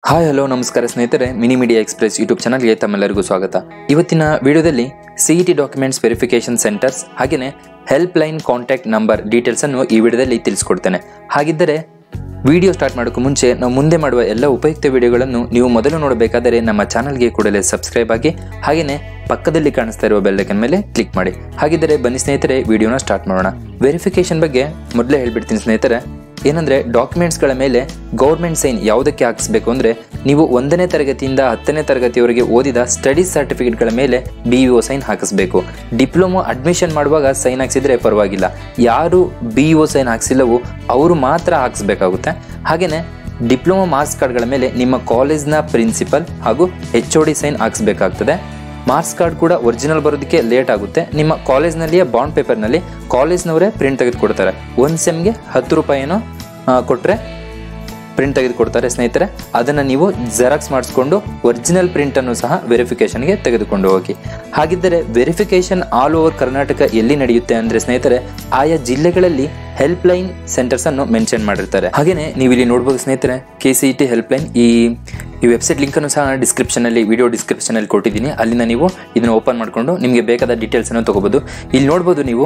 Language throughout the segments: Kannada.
ಹಾಯ್ ಹಲೋ ನಮಸ್ಕಾರ ಸ್ನೇಹಿತರೆ ಮಿನಿ ಮೀಡಿಯಾ ಎಕ್ಸ್ಪ್ರೆಸ್ ಯೂಟ್ಯೂಬ್ ಚಾನಲ್ಗೆ ತಮ್ಮೆಲ್ಲರಿಗೂ ಸ್ವಾಗತ ಇವತ್ತಿನ ವಿಡಿಯೋದಲ್ಲಿ C E T documents verification centres ಹಾಗೆಯೇ helpline contact number details ಅನ್ನು ಈ ವಿಡಿಯೋದಲ್ಲಿ ತಿಳಿಸ್ಕೊಡ್ತೇನೆ ಹಾಗಿದ್ದರೆ ವಿಡಿಯೋ ಸ್ಟಾರ್ಟ್ ಮಾಡೋಕ್ಕೂ ಮುಂಚೆ ನಾವು ಮುಂದೆ ಮಾಡುವ ಎಲ್ಲ ಉಪಯುಕ್ತ ವಿಡಿಯೋಗಳನ್ನು ನೀವು ಮೊದಲು ನೋಡಬೇಕಾದರೆ ನಮ್ಮ ಚಾನಲ್ಗೆ ಕೂಡಲೇ ಸಬ್ಸ್ಕ್ರೈಬ್ ಆಗಿ ಹಾಗೆಯೇ ಪಕ್ಕದಲ್ಲಿ ಕಾಣಿಸ್ತಾ ಇರುವ ಬೆಲ್ಲೈಕನ್ ಮೇಲೆ ಕ್ಲಿಕ್ ಮಾಡಿ ಹಾಗಿದ್ದರೆ ಬನ್ನಿ ಸ್ನೇಹಿತರೆ ವಿಡಿಯೋನ ಸ್ಟಾರ್ಟ್ ಮಾಡೋಣ ವೆರಿಫಿಕೇಶನ್ ಬಗ್ಗೆ ಮೊದಲೇ ಹೇಳ್ಬಿಡ್ತೀನಿ ಸ್ನೇಹಿತರೆ ಏನಂದ್ರೆ ಡಾಕ್ಯುಮೆಂಟ್ಸ್ಗಳ ಮೇಲೆ ಗೌರ್ಮೆಂಟ್ ಸೈನ್ ಯಾವುದಕ್ಕೆ ಹಾಕಿಸ್ಬೇಕು ಅಂದ್ರೆ ನೀವು ಒಂದನೇ ತರಗತಿಯಿಂದ ಹತ್ತನೇ ತರಗತಿಯವರೆಗೆ ಓದಿದ ಸ್ಟಡಿ ಸರ್ಟಿಫಿಕೇಟ್ಗಳ ಮೇಲೆ ಬಿ ಒ ಸೈನ್ ಹಾಕಿಸ್ಬೇಕು ಡಿಪ್ಲೊಮೊ ಅಡ್ಮಿಷನ್ ಮಾಡುವಾಗ ಸೈನ್ ಹಾಕ್ಸಿದ್ರೆ ಪರವಾಗಿಲ್ಲ ಯಾರು ಬಿ ಒ ಸೈನ್ ಹಾಕ್ಸಿಲ್ಲವೋ ಅವರು ಮಾತ್ರ ಹಾಕಿಸ್ಬೇಕಾಗುತ್ತೆ ಹಾಗೇನೆ ಡಿಪ್ಲೊಮೊ ಮಾರ್ಕ್ಸ್ ಕಾರ್ಡ್ಗಳ ಮೇಲೆ ನಿಮ್ಮ ಕಾಲೇಜ್ನ ಪ್ರಿನ್ಸಿಪಲ್ ಹಾಗೂ ಎಚ್ ಒ ಡಿ ಸೈನ್ ಹಾಕಿಸ್ಬೇಕಾಗ್ತದೆ ಮಾರ್ಕ್ಸ್ ಕಾರ್ಡ್ ಕೂಡ ಒರಿಜಿನಲ್ ಬರೋದಕ್ಕೆ ಲೇಟ್ ಆಗುತ್ತೆ ನಿಮ್ಮ ಕಾಲೇಜ್ನಲ್ಲಿಯೇ ಬಾಂಡ್ ಪೇಪರ್ನಲ್ಲಿ ಕಾಲೇಜ್ನವರೇ ಪ್ರಿಂಟ್ ತೆಗೆದುಕೊಡ್ತಾರೆ ಒಂದು ಸೆಮ್ಗೆ ಹತ್ತು ರೂಪಾಯಿನೋ ಕೊಟ್ಟರೆ ಪ್ರಿಂಟ್ ತೆಗೆದುಕೊಡ್ತಾರೆ ಸ್ನೇಹಿತರೆ ಅದನ್ನು ನೀವು ಜೆರಾಕ್ಸ್ ಮಾಡಿಸ್ಕೊಂಡು ಒರಿಜಿನಲ್ ಪ್ರಿಂಟನ್ನು ಸಹ ವೆರಿಫಿಕೇಷನ್ಗೆ ತೆಗೆದುಕೊಂಡು ಹೋಗಿ ಹಾಗಿದ್ದರೆ ವೆರಿಫಿಕೇಷನ್ ಆಲ್ ಓವರ್ ಕರ್ನಾಟಕ ಎಲ್ಲಿ ನಡೆಯುತ್ತೆ ಅಂದರೆ ಸ್ನೇಹಿತರೆ ಆಯಾ ಜಿಲ್ಲೆಗಳಲ್ಲಿ ಹೆಲ್ಪ್ ಲೈನ್ ಸೆಂಟರ್ಸ್ ಅನ್ನು ಮೆನ್ಷನ್ ಮಾಡಿರ್ತಾರೆ ಹಾಗೇನೆ ನೀವು ಇಲ್ಲಿ ನೋಡ್ಬೋದು ಸ್ನೇಹಿತರೆ K C E T helpline ಈ ಈ ವೆಬ್ಸೈಟ್ ಲಿಂಕನ್ನು ಸಹ ಡಿಸ್ಕ್ರಿಪ್ಷನಲ್ಲಿ ವಿಡಿಯೋ ಡಿಸ್ಕ್ರಿಪ್ಷನಲ್ಲಿ ಕೊಟ್ಟಿದ್ದೀನಿ ಅಲ್ಲಿಂದ ನೀವು ಇದನ್ನು ಓಪನ್ ಮಾಡಿಕೊಂಡು ನಿಮಗೆ ಬೇಕಾದ ಡೀಟೇಲ್ಸನ್ನು ತೊಗೋಬೋದು ಇಲ್ಲಿ ನೋಡ್ಬೋದು ನೀವು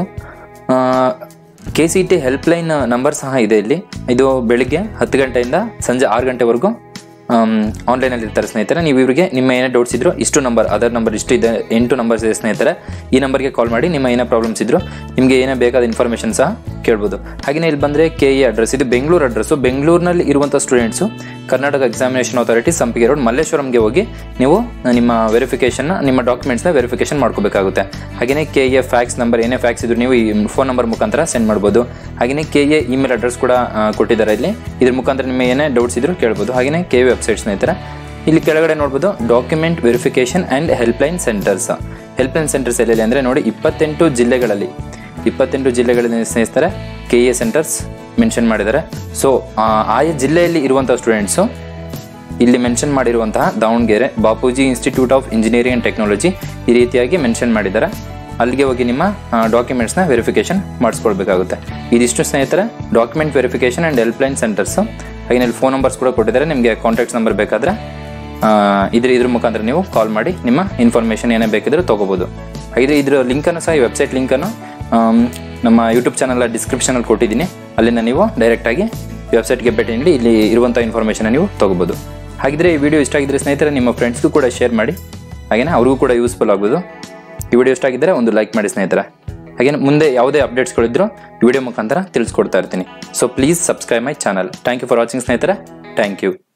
K C T helpline number ಸಹ ಇದೆ ಇಲ್ಲಿ ಇದು ಬೆಳಿಗ್ಗೆ ಹತ್ತು ಗಂಟೆಯಿಂದ ಸಂಜೆ ಆರು ಗಂಟೆವರೆಗೂ ಆನ್ಲೈನಲ್ಲಿ ಇರ್ತಾರೆ ಸ್ನೇಹಿತರೆ ನೀವು ಇವರಿಗೆ ನಿಮ್ಮ ಏನೇ ಡೌಟ್ಸ್ ಇದ್ರು ಇಷ್ಟು ನಂಬರ್ ಅದರ್ ನಂಬರ್ ಇಷ್ಟು ಇದೆ ಎಂಟು ನಂಬರ್ಸ್ ಇದೆ ಸ್ನೇಹಿತರೆ ಈ ನಂಬರ್ಗೆ ಕಾಲ್ ಮಾಡಿ ನಿಮ್ಮ ಏನೇ ಪ್ರಾಬ್ಲಮ್ಸ್ ಇದ್ರು ನಿಮಗೆ ಏನೇ ಬೇಕಾದ ಇನ್ಫಾರ್ಮೇಷನ್ ಸಹ ಕೇಳ್ಬೋದು ಹಾಗೆಯೇ ಇಲ್ಲಿ ಬಂದರೆ ಕೆ ಎ ಅಡ್ರೆಸ್ ಇದು ಬೆಂಗಳೂರು ಅಡ್ರೆಸ್ಸು ಬೆಂಗಳೂರಿನಲ್ಲಿ ಇರುವಂಥ students Karnataka examination authority Sampige road ಮಲ್ಲೇಶ್ವರಂಗೆ ಹೋಗಿ ನೀವು ನಿಮ್ಮ ವೆರಿಫಿಕೇಷನ್ನ ನಿಮ್ಮ ಡಾಕ್ಯುಮೆಂಟ್ಸ್ನ ವೆರಿಫಿಕೇಷನ್ ಮಾಡ್ಕೋಬೇಕಾಗುತ್ತೆ ಹಾಗೆಯೇ ಕೆ ಎ ಫ್ಯಾಕ್ಸ್ ನಂಬರ್ ಏನೇ ಫ್ಯಾಕ್ಸ್ ಇದ್ರು ನೀವು ಈ ಫೋನ್ ನಂಬರ್ ಮುಖಾಂತರ ಸೆಂಡ್ ಮಾಡ್ಬೋದು ಹಾಗೆಯೇ ಕೆ ಎ ಇಮೇಲ್ ಅಡ್ರೆಸ್ ಕೂಡ ಆ, ಕೊಟ್ಟಿದ್ದಾರೆ ಇಲ್ಲಿ ಇದ್ರ ಮುಖಾಂತರ ನಿಮ್ಮ ಏನೇ ಡೌಟ್ಸ್ ಇದ್ರು ಕೇಳ್ಬೋದು ಹಾಗೆಯೇ ಕೆ ಎ ವೆಬ್ಸೈಟ್ ಸ್ನೇಹಿತರೆ ಇಲ್ಲಿ ಕೆಳಗಡೆ ನೋಡ್ಬೋದು document verification and helpline centres helpline centres ಎಲ್ಲೆಲ್ಲಿ ಅಂದರೆ ನೋಡಿ ಇಪ್ಪತ್ತೆಂಟು ಜಿಲ್ಲೆಗಳಲ್ಲಿ ಇಪ್ಪತ್ತೆಂಟು ಜಿಲ್ಲೆಗಳಲ್ಲಿ ಸ್ನೇಹಿತರೆ ಕೆ ಎ ಸೆಂಟರ್ಸ್ ಮೆನ್ಷನ್ ಮಾಡಿದ್ದಾರೆ ಸೊ ಆಯಾ ಜಿಲ್ಲೆಯಲ್ಲಿ ಇರುವಂಥ ಸ್ಟೂಡೆಂಟ್ಸು ಇಲ್ಲಿ ಮೆನ್ಷನ್ ಮಾಡಿರುವಂತಹ Davanagere Bapuji institute of engineering and technology ಈ ರೀತಿಯಾಗಿ ಮೆನ್ಷನ್ ಮಾಡಿದ್ದಾರೆ ಅಲ್ಲಿಗೆ ಹೋಗಿ ನಿಮ್ಮ ಡಾಕ್ಯುಮೆಂಟ್ಸ್ನ ವೆರಿಫಿಕೇಷನ್ ಮಾಡಿಸ್ಕೊಳ್ಬೇಕಾಗುತ್ತೆ ಇದಿಷ್ಟು ಸ್ನೇಹಿತರೆ document verification and helpline centres ಹಾಗೆ ಇಲ್ಲಿ ಫೋನ್ ನಂಬರ್ಸ್ ಕೂಡ ಕೊಟ್ಟಿದ್ದಾರೆ ನಿಮಗೆ ಕಾಂಟ್ಯಾಕ್ಟ್ಸ್ ನಂಬರ್ ಬೇಕಾದರೆ ಇದ್ರ ಇದ್ರ ಮುಖಾಂತರ ನೀವು ಕಾಲ್ ಮಾಡಿ ನಿಮ್ಮ ಇನ್ಫಾರ್ಮೇಷನ್ ಏನೇ ಬೇಕಿದ್ರೆ ತೊಗೋಬೋದು ಹಾಗೆ ಇದ್ರ ಲಿಂಕನ್ನು ಸಹ ಈ ವೆಬ್ಸೈಟ್ ಲಿಂಕನ್ನು ಆಮ್, ನಮ್ಮ ಯೂಟ್ಯೂಬ್ ಚಾನಲ್ ಡಿಸ್ಕ್ರಿಪ್ಷನಲ್ಲಿ ಕೊಟ್ಟಿದ್ದೀನಿ ಅಲ್ಲಿಂದ ನೀವು ಡೈರೆಕ್ಟಾಗಿ ವೆಬ್ಸೈಟ್ಗೆ ಭೇಟಿ ನೀಡಿ ಇಲ್ಲಿ ಇರುವಂಥ ಇನ್ಫಾರ್ಮೇಷನ್ ನೀವು ತೊಗೋಬೋದು ಹಾಗಿದ್ರೆ ಈ ವಿಡಿಯೋ ಇಷ್ಟ ಆಗಿದ್ರೆ ಸ್ನೇಹಿತರೆ ನಿಮ್ಮ ಫ್ರೆಂಡ್ಸ್ಗೂ ಕೂಡ ಶೇರ್ ಮಾಡಿ ಹಾಗೆಯೇ ಅವ್ರಿಗೂ ಕೂಡ ಯೂಸ್ಫುಲ್ ಆಗೋದು ಈ ವಿಡಿಯೋ ಇಷ್ಟ ಆಗಿದ್ದರೆ ಒಂದು ಲೈಕ್ ಮಾಡಿ ಸ್ನೇಹಿತರೆ ಹಾಗೆ ಮುಂದೆ ಯಾವುದೇ ಅಪ್ಡೇಟ್ಸ್ಗಳಿದ್ರು ಈ ವಿಡಿಯೋ ಮುಖಾಂತರ ತಿಳಿಸ್ಕೊಡ್ತಾ ಇರ್ತೀನಿ so please subscribe my channel thank you for watching ಸ್ನೇಹಿತರೆ ಥ್ಯಾಂಕ್ ಯು